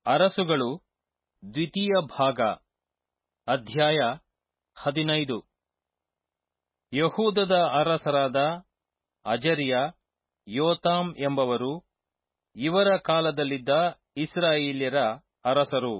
ಅರಸುಗಳು ದ್ವಿತೀಯ ಭಾಗ ಅಧ್ಯಾಯ ಹದಿನೈದು ಯಹೂದದ ಅರಸರಾದ ಅಜರ್ಯ ಯೋತಾಮ್ ಎಂಬವರು ಇವರ ಕಾಲದಲ್ಲಿದ್ದ ಇಸ್ರಾಯೇಲ್ಯರ ಅರಸರು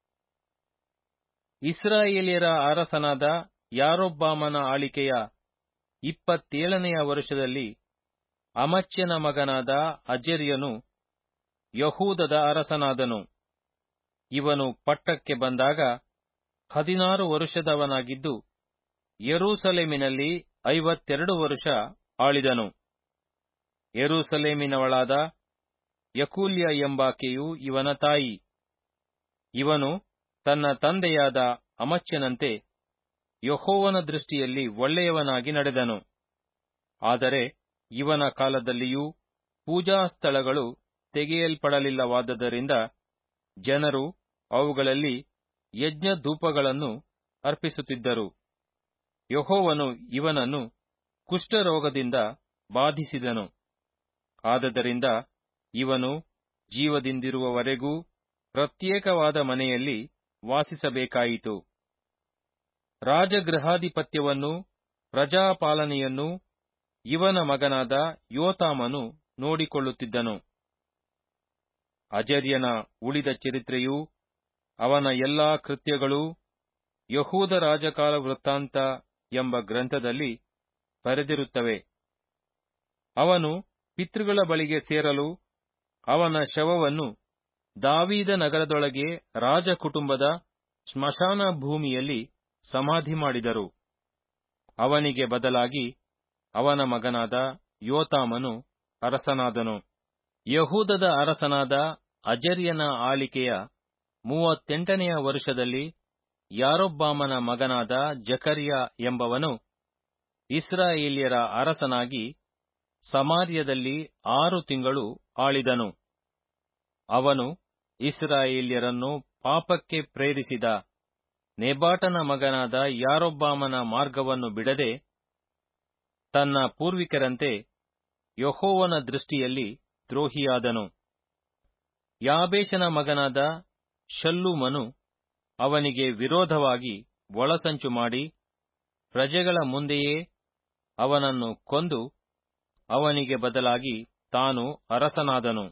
ಇಸ್ರಾಯೇಲ್ಯರ ಅರಸನಾದ ಯಾರೊಬ್ಬಾಮನ ಆಳಿಕೆಯ ಇಪ್ಪತ್ತೇಳನೆಯ ವರುಷದಲ್ಲಿ ಅಮಚ್ಯನ ಮಗನಾದ ಅಜರ್ಯನು ಯಹೂದದ ಅರಸನಾದನು ಇವನು ಪಟ್ಟಕ್ಕೆ ಬಂದಾಗ ಹದಿನಾರು ವರುಷದವನಾಗಿದ್ದು ಯೆರೂಸಲೇಮಿನಲ್ಲಿ ಐವತ್ತೆರಡು ವರುಷ ಆಳಿದನು ಯೆರೂಸಲೇಮಿನವಳಾದ ಯಕೂಲ್ಯ ಎಂಬಾಕೆಯು ಇವನ ತಾಯಿ ಇವನು ತನ್ನ ತಂದೆಯಾದ ಅಮಚ್ಯನಂತೆ ಯಹೋವನ ದೃಷ್ಟಿಯಲ್ಲಿ ಒಳ್ಳೆಯವನಾಗಿ ನಡೆದನು ಆದರೆ ಇವನ ಕಾಲದಲ್ಲಿಯೂ ಪೂಜಾ ಸ್ಥಳಗಳು ತೆಗೆಯಲ್ಪಡಲಿಲ್ಲವಾದ್ದರಿಂದ ಜನರು ಅವುಗಳಲ್ಲಿ ಯಜ್ಞ ಧೂಪಗಳನ್ನು ಅರ್ಪಿಸುತ್ತಿದ್ದರು ಯಹೋವನು ಇವನನ್ನು ಕುಷ್ಠರೋಗದಿಂದ ಬಾಧಿಸಿದನು ಆದದರಿಂದ ಇವನು ಜೀವದಿಂದಿರುವವರೆಗೂ ಪ್ರತ್ಯೇಕವಾದ ಮನೆಯಲ್ಲಿ ವಾಸಿಸಬೇಕಾಯಿತು ರಾಜಗೃಹಾಧಿಪತ್ಯವನ್ನೂ ಪ್ರಜಾಪಾಲನೆಯನ್ನೂ ಇವನ ಮಗನಾದ ಯೋತಾಮನು ನೋಡಿಕೊಳ್ಳುತ್ತಿದ್ದನು ಅಜರ್ಯನ ಉಳಿದ ಚರಿತ್ರೆಯೂ ಅವನ ಎಲ್ಲಾ ಕೃತ್ಯಗಳೂ ಯಹೂದ ರಾಜಕಾಲ ವೃತ್ತಾಂತ ಎಂಬ ಗ್ರಂಥದಲ್ಲಿ ಬರೆದಿರುತ್ತವೆ ಅವನು ಪಿತೃಗಳ ಬಳಿಗೆ ಸೇರಲು ಅವನ ಶವವನ್ನು ದಾವೀದ ನಗರದೊಳಗೆ ರಾಜಕುಟುಂಬದ ಸ್ಮಶಾನ ಭೂಮಿಯಲ್ಲಿ ಸಮಾಧಿ ಮಾಡಿದರು ಅವನಿಗೆ ಬದಲಾಗಿ ಅವನ ಮಗನಾದ ಯೋತಾಮನು ಅರಸನಾದನು ಯಹೂದದ ಅರಸನಾದ ಅಜರ್ಯನ ಆಳಿಕೆಯ ಮೂವತ್ತೆಂಟನೆಯ ವರುಷದಲ್ಲಿ ಯಾರೊಬ್ಬಾಮನ ಮಗನಾದ ಜಕರ್ಯ ಎಂಬವನು ಇಸ್ರಾಯೇಲ್ಯರ ಅರಸನಾಗಿ ಸಮಾರ್ಯದಲ್ಲಿ ಆರು ತಿಂಗಳು ಆಳಿದನು ಅವನು ಇಸ್ರಾಯೇಲ್ಯರನ್ನು ಪಾಪಕ್ಕೆ ಪ್ರೇರಿಸಿದ ನೆಬಾಟನ ಮಗನಾದ ಯಾರೊಬ್ಬಾಮನ ಮಾರ್ಗವನ್ನು ಬಿಡದೆ ತನ್ನ ಪೂರ್ವಿಕರಂತೆ ಯಹೋವನ ದೃಷ್ಟಿಯಲ್ಲಿ ದ್ರೋಹಿಯಾದನು ಯಾಬೇಷನ ಮಗನಾದ ಶಲ್ಲೂಮನು ಅವನಿಗೆ ವಿರೋಧವಾಗಿ ಒಳಸಂಚು ಮಾಡಿ ಪ್ರಜೆಗಳ ಮುಂದೆಯೇ ಅವನನ್ನು ಕೊಂದು ಅವನಿಗೆ ಬದಲಾಗಿ ತಾನು ಅರಸನಾದನು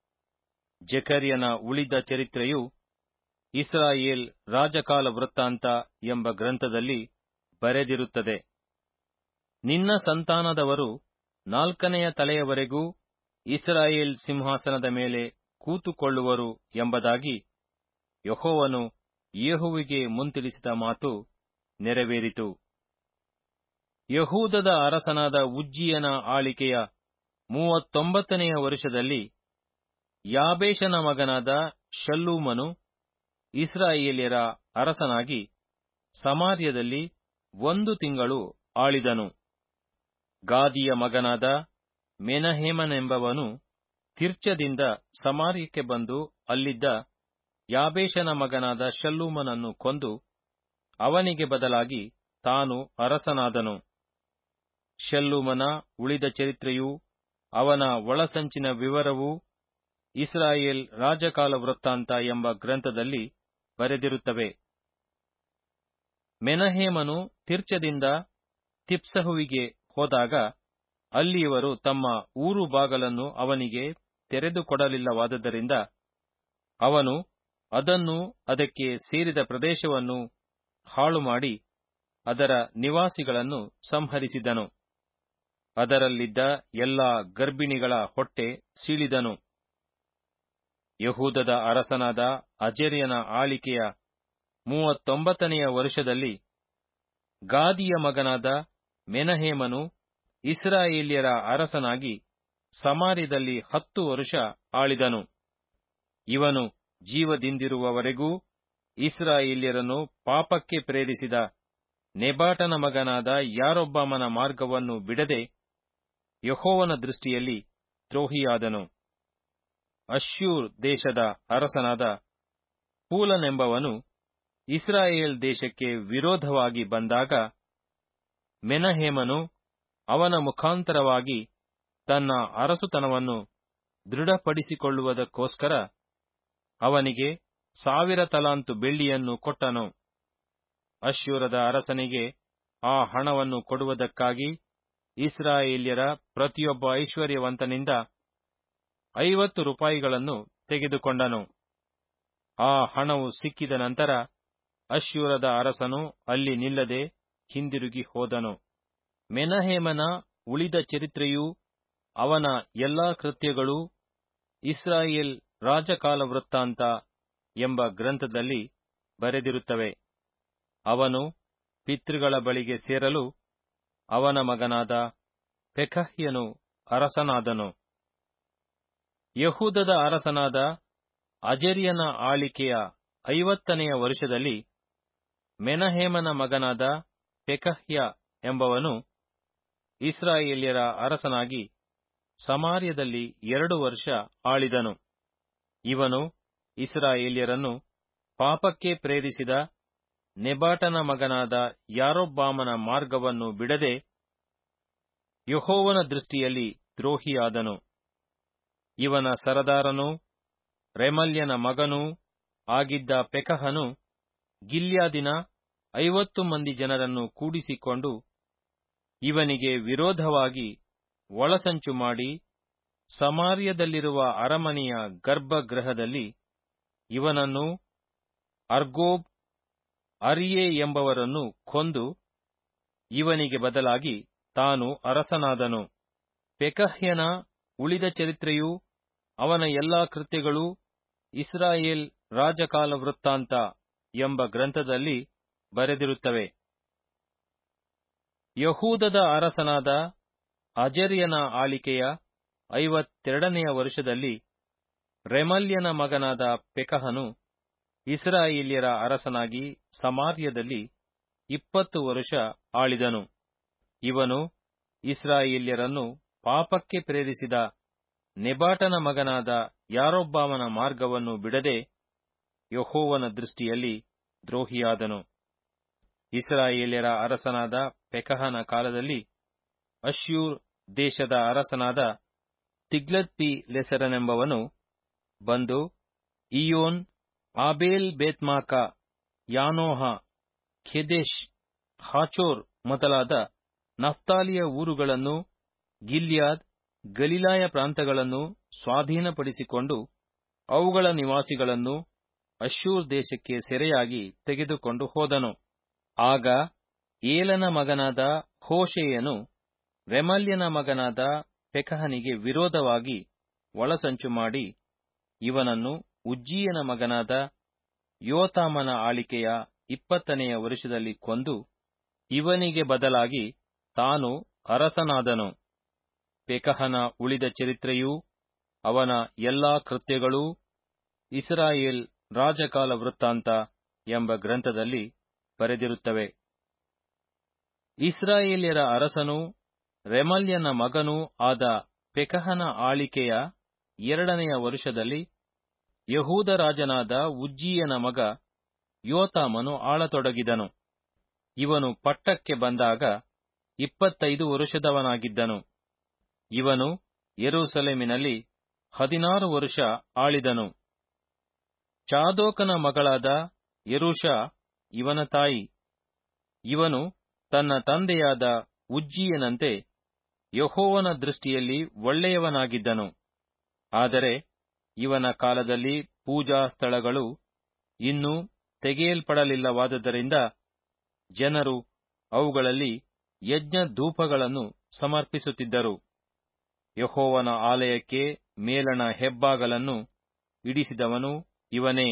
ಜಕರ್ಯನ ಉಳಿದ ಚರಿತ್ರೆಯು ಇಸ್ರಾಯೇಲ್ ರಾಜಕಾಲ ವೃತ್ತಾಂತ ಎಂಬ ಗ್ರಂಥದಲ್ಲಿ ಬರೆದಿರುತ್ತದೆ ನಿನ್ನ ಸಂತಾನದವರು ನಾಲ್ಕನೆಯ ತಲೆಯವರೆಗೂ ಇಸ್ರಾಯೇಲ್ ಸಿಂಹಾಸನದ ಮೇಲೆ ಕೂತುಕೊಳ್ಳುವರು ಎಂಬುದಾಗಿ ಯಹೋವನು ಯೇಹುವಿಗೆ ಮುಂತಿಳಿಸಿದ ಮಾತು ನೆರವೇರಿತು ಯಹೂದದ ಅರಸನಾದ ಉಜ್ಜಿಯನ ಆಳಿಕೆಯ ಮೂವತ್ತೊಂಬತ್ತನೆಯ ವರುಷದಲ್ಲಿ ಯಾಬೇಷನ ಮಗನಾದ ಶಲ್ಲೂಮನು ಇಸ್ರಾಯೇಲ್ಯರ ಅರಸನಾಗಿ ಸಮಾರ್ಯದಲ್ಲಿ ಒಂದು ತಿಂಗಳು ಆಳಿದನು ಗಾದಿಯ ಮಗನಾದ ಮೆನಹೇಮನೆಂಬವನು ತಿರ್ಚದಿಂದ ಸಮಾರ್ಯಕ್ಕೆ ಬಂದು ಅಲ್ಲಿದ್ದ ಯಾಬೇಷನ ಮಗನಾದ ಶಲ್ಲೂಮನನ್ನು ಕೊಂದು ಅವನಿಗೆ ಬದಲಾಗಿ ತಾನು ಅರಸನಾದನು ಶಲ್ಲೂಮನ ಉಳಿದ ಚರಿತ್ರೆಯೂ ಅವನ ಒಳಸಂಚಿನ ವಿವರವೂ ಇಸ್ರಾಯೇಲ್ ರಾಜಕಾಲ ವೃತ್ತಾಂತ ಎಂಬ ಗ್ರಂಥದಲ್ಲಿ ಬರೆದಿರುತ್ತವೆ ಮೆನಹೇಮನು ತಿರ್ಚದಿಂದ ತಿಪ್ಸಹುವಿಗೆ ಹೋದಾಗ ಅಲ್ಲಿಯವರು ತಮ್ಮ ಊರು ಬಾಗಲನ್ನು ಅವನಿಗೆ ತೆರೆದುಕೊಡಲಿಲ್ಲವಾದ್ದರಿಂದ ಅವನು ಅದನ್ನು ಅದಕ್ಕೆ ಸೇರಿದ ಪ್ರದೇಶವನ್ನು ಹಾಳು ಮಾಡಿ ಅದರ ನಿವಾಸಿಗಳನ್ನು ಸಂಹರಿಸಿದನು ಅದರಲ್ಲಿದ್ದ ಎಲ್ಲಾ ಗರ್ಭಿಣಿಗಳ ಹೊಟ್ಟೆ ಸೀಳಿದನು ಯಹೂದದ ಅರಸನಾದ ಅಜರ್ಯನ ಆಳಿಕೆಯ ಮೂವತ್ತೊಂಬತ್ತನೆಯ ವರುಷದಲ್ಲಿ ಗಾದಿಯ ಮಗನಾದ ಮೆನಹೇಮನು ಇಸ್ರಾಯೇಲ್ಯರ ಅರಸನಾಗಿ ಸಮಾರ್ಯದಲ್ಲಿ ಹತ್ತು ವರುಷ ಆಳಿದನು ಇವನು ಜೀವದಿಂದಿರುವವರೆಗೂ ಇಸ್ರಾಯೇಲ್ಯರನ್ನು ಪಾಪಕ್ಕೆ ಪ್ರೇರಿಸಿದ ನೆಬಾಟನ ಮಗನಾದ ಯಾರೊಬ್ಬಾಮನ ಮಾರ್ಗವನ್ನು ಬಿಡದೆ ಯಹೋವನ ದೃಷ್ಟಿಯಲ್ಲಿ ದ್ರೋಹಿಯಾದನು ಅಶ್ಶೂರ್ ದೇಶದ ಅರಸನಾದ ಪೂಲನೆಂಬವನು ಇಸ್ರಾಯೇಲ್ ದೇಶಕ್ಕೆ ವಿರೋಧವಾಗಿ ಬಂದಾಗ ಮೆನಹೇಮನು ಅವನ ಮುಖಾಂತರವಾಗಿ ತನ್ನ ಅರಸುತನವನ್ನು ದೃಢಪಡಿಸಿಕೊಳ್ಳುವುದಕ್ಕೋಸ್ಕರ ಅವನಿಗೆ ಸಾವಿರ ತಲಾಂತು ಬೆಳ್ಳಿಯನ್ನು ಕೊಟ್ಟನು ಅಶ್ಶೂರದ ಅರಸನಿಗೆ ಆ ಹಣವನ್ನು ಕೊಡುವುದಕ್ಕಾಗಿ ಇಸ್ರಾಯೇಲ್ಯರ ಪ್ರತಿಯೊಬ್ಬ ಐಶ್ವರ್ಯವಂತನಿಂದ ಐವತ್ತು ರೂಪಾಯಿಗಳನ್ನು ತೆಗೆದುಕೊಂಡನು ಆ ಹಣವು ಸಿಕ್ಕಿದ ನಂತರ ಅಶ್ಶೂರದ ಅರಸನು ಅಲ್ಲಿ ನಿಲ್ಲದೆ ಹಿಂದಿರುಗಿ ಹೋದನು ಮೆನಹೇಮನ ಉಳಿದ ಚರಿತ್ರೆಯೂ ಅವನ ಎಲ್ಲಾ ಕೃತ್ಯಗಳೂ ಇಸ್ರಾಯೇಲ್ ರಾಜಕಾಲ ವೃತ್ತಾಂತ ಎಂಬ ಗ್ರಂಥದಲ್ಲಿ ಬರೆದಿರುತ್ತವೆ ಅವನು ಪಿತೃಗಳ ಬಳಿಗೆ ಸೇರಲು ಅವನ ಮಗನಾದ ಪೆಕಹ್ಯನು ಅರಸನಾದನು ಯಹೂದದ ಅರಸನಾದ ಅಜರ್ಯನ ಆಳಿಕೆಯ ಐವತ್ತನೆಯ ವರ್ಷದಲ್ಲಿ ಮೆನಹೇಮನ ಮಗನಾದ ಪೆಕಹ್ಯ ಎಂಬವನು ಇಸ್ರಾಯೇಲ್ಯರ ಅರಸನಾಗಿ ಸಮಾರ್ಯದಲ್ಲಿ ಎರಡು ವರ್ಷ ಆಳಿದನು ಇವನು ಇಸ್ರಾಯೇಲ್ಯರನ್ನು ಪಾಪಕ್ಕೆ ಪ್ರೇರಿಸಿದ ನೆಬಾಟನ ಮಗನಾದ ಯಾರೊಬ್ಬಾಮನ ಮಾರ್ಗವನ್ನು ಬಿಡದೆ ಯಹೋವನ ದೃಷ್ಟಿಯಲ್ಲಿ ದ್ರೋಹಿಯಾದನು ಇವನ ಸರದಾರನೂ ರೆಮಲ್ಯನ ಮಗನೂ ಆಗಿದ್ದ ಪೆಕಹನು ಗಿಲ್ಯಾದಿನ ಐವತ್ತು ಮಂದಿ ಜನರನ್ನು ಕೂಡಿಸಿಕೊಂಡು ಇವನಿಗೆ ವಿರೋಧವಾಗಿ ಒಳಸಂಚು ಮಾಡಿ ಸಮಾರ್ಯದಲ್ಲಿರುವ ಅರಮನೆಯ ಗರ್ಭಗೃಹದಲ್ಲಿ ಇವನನ್ನು ಅರ್ಗೋಬ್ ಅರಿಯೇ ಎಂಬವರನ್ನು ಕೊಂದು ಇವನಿಗೆ ಬದಲಾಗಿ ತಾನು ಅರಸನಾದನು ಪೆಕಹ್ಯನ ಉಳಿದ ಚರಿತ್ರೆಯೂ ಅವನ ಎಲ್ಲಾ ಕೃತ್ಯಗಳೂ ಇಸ್ರಾಯೇಲ್ ರಾಜಕಾಲ ವೃತ್ತಾಂತ ಎಂಬ ಗ್ರಂಥದಲ್ಲಿ ಬರೆದಿರುತ್ತವೆ ಯಹೂದದ ಅರಸನಾದ ಅಜರ್ಯನ ಆಳಿಕೆಯ ಐವತ್ತೆರಡನೆಯ ವರ್ಷದಲ್ಲಿ ರೆಮಲ್ಯನ ಮಗನಾದ ಪೆಕಹನು ಇಸ್ರಾಯೇಲ್ಯರ ಅರಸನಾಗಿ ಸಮಾರ್ಯದಲ್ಲಿ ಇಪ್ಪತ್ತು ವರುಷ ಆಳಿದನು ಇವನು ಇಸ್ರಾಯೇಲ್ಯರನ್ನು ಪಾಪಕ್ಕೆ ಪ್ರೇರಿಸಿದ ನೆಬಾಟನ ಮಗನಾದ ಯಾರೊಬ್ಬಾಮನ ಮಾರ್ಗವನ್ನು ಬಿಡದೆ ಯಹೋವನ ದೃಷ್ಟಿಯಲ್ಲಿ ದ್ರೋಹಿಯಾದನು ಇಸ್ರಾಯೇಲ್ಯರ ಅರಸನಾದ ಪೆಕಹನ ಕಾಲದಲ್ಲಿ ಅಶ್ಯೂರ್ ದೇಶದ ಅರಸನಾದ ತಿಗ್ಲತ್ಪಿ ಲೆಸರನೆಂಬವನು ಬಂದು ಇಯೋನ್ ಆಬೇಲ್ ಬೇತ್ಮಾಕ ಯಾನೋಹ ಖೆದೆಶ್ ಹಾಚೋರ್ ಮೊದಲಾದ ನಫ್ತಾಲಿಯ ಊರುಗಳನ್ನು ಗಿಲ್ಯಾದ್ ಗಲಿಲಾಯ ಪ್ರಾಂತಗಳನ್ನು ಸ್ವಾಧೀನಪಡಿಸಿಕೊಂಡು ಅವುಗಳ ನಿವಾಸಿಗಳನ್ನು ಅಶ್ಶೂರ್ ದೇಶಕ್ಕೆ ಸೆರೆಯಾಗಿ ತೆಗೆದುಕೊಂಡು ಹೋದನು ಆಗ ಏಲನ ಮಗನಾದ ಹೋಶೇಯನು ರೆಮಲ್ಯನ ಮಗನಾದ ಪೆಕಹನಿಗೆ ವಿರೋಧವಾಗಿ ಒಳಸಂಚು ಮಾಡಿ ಇವನನ್ನು ಉಜ್ಜೀಯನ ಮಗನಾದ ಯೋತಾಮನ ಆಳಿಕೆಯ ಇಪ್ಪತ್ತನೆಯ ವರುಷದಲ್ಲಿ ಕೊಂದು ಇವನಿಗೆ ಬದಲಾಗಿ ತಾನು ಅರಸನಾದನು ಪೆಕಹನ ಉಳಿದ ಚರಿತ್ರೆಯೂ ಅವನ ಎಲ್ಲಾ ಕೃತ್ಯಗಳೂ ಇಸ್ರಾಯೇಲ್ ರಾಜಕಾಲ ವೃತ್ತಾಂತ ಎಂಬ ಗ್ರಂಥದಲ್ಲಿ ಬರೆದಿರುತ್ತವೆ ಇಸ್ರಾಯೇಲ್ಯರ ಅರಸನೂ ರೆಮಲ್ಯನ ಮಗನೂ ಆದ ಪೆಕಹನ ಆಳಿಕೆಯ ಎರಡನೆಯ ವರುಷದಲ್ಲಿ ಯಹೂದ ರಾಜನಾದ ಉಜ್ಜೀಯನ ಮಗ ಯೋತಾಮನು ಆಳತೊಡಗಿದನು ಇವನು ಪಟ್ಟಕ್ಕೆ ಬಂದಾಗ ಇಪ್ಪತ್ತೈದು ವರುಷದವನಾಗಿದ್ದನು ಇವನು ಯೆರೂಸಲೇಮಿನಲ್ಲಿ ಹದಿನಾರು ವರುಷ ಆಳಿದನು ಚಾದೋಕನ ಮಗಳಾದ ಯೆರೂಷ ಇವನ ತಾಯಿ ಇವನು ತನ್ನ ತಂದೆಯಾದ ಉಜ್ಜೀಯನಂತೆ ಯಹೋವನ ದೃಷ್ಟಿಯಲ್ಲಿ ಒಳ್ಳೆಯವನಾಗಿದ್ದನು ಆದರೆ ಇವನ ಕಾಲದಲ್ಲಿ ಪೂಜಾ ಸ್ಥಳಗಳು ಇನ್ನೂ ತೆಗೆಯಲ್ಪಡಲಿಲ್ಲವಾದ್ದರಿಂದ ಜನರು ಅವುಗಳಲ್ಲಿ ಯಜ್ಞ ಧೂಪಗಳನ್ನು ಸಮರ್ಪಿಸುತ್ತಿದ್ದರು ಯಹೋವನ ಆಲಯಕ್ಕೆ ಮೇಲಣ ಹೆಬ್ಬಾಗಲನ್ನು ಇಡಿಸಿದವನು ಇವನೇ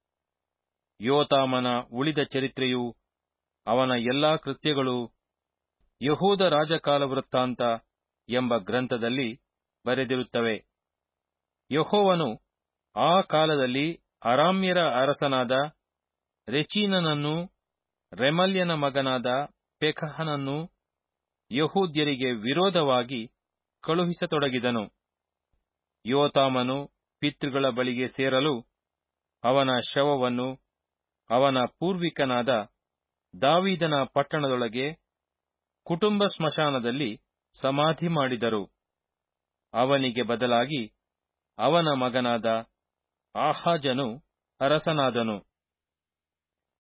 ಯೋತಾಮನ ಉಳಿದ ಚರಿತ್ರೆಯೂ ಅವನ ಎಲ್ಲಾ ಕೃತ್ಯಗಳು ಯಹೂದ ರಾಜಕಾಲ ವೃತ್ತಾಂತ ಎಂಬ ಗ್ರಂಥದಲ್ಲಿ ಬರೆದಿರುತ್ತವೆ ಯಹೋವನು ಆ ಕಾಲದಲ್ಲಿ ಅರಾಮ್ಯರ ಅರಸನಾದ ರೆಚೀನನನ್ನೂ ರೆಮಲ್ಯನ ಮಗನಾದ ಪೆಕಹನನ್ನೂ ಯಹೂದ್ಯರಿಗೆ ವಿರೋಧವಾಗಿ ಕಳುಹಿಸತೊಡಗಿದನು ಯೋತಾಮನು ಪಿತೃಗಳ ಬಳಿಗೆ ಸೇರಲು ಅವನ ಶವವನ್ನು ಅವನ ಪೂರ್ವಿಕನಾದ ದಾವೀದನ ಪಟ್ಟಣದೊಳಗೆ ಕುಟುಂಬ ಸ್ಮಶಾನದಲ್ಲಿ ಸಮಾಧಿ ಮಾಡಿದರು ಅವನಿಗೆ ಬದಲಾಗಿ ಅವನ ಮಗನಾದ ಆಹಾಜನು ಅರಸನಾದನು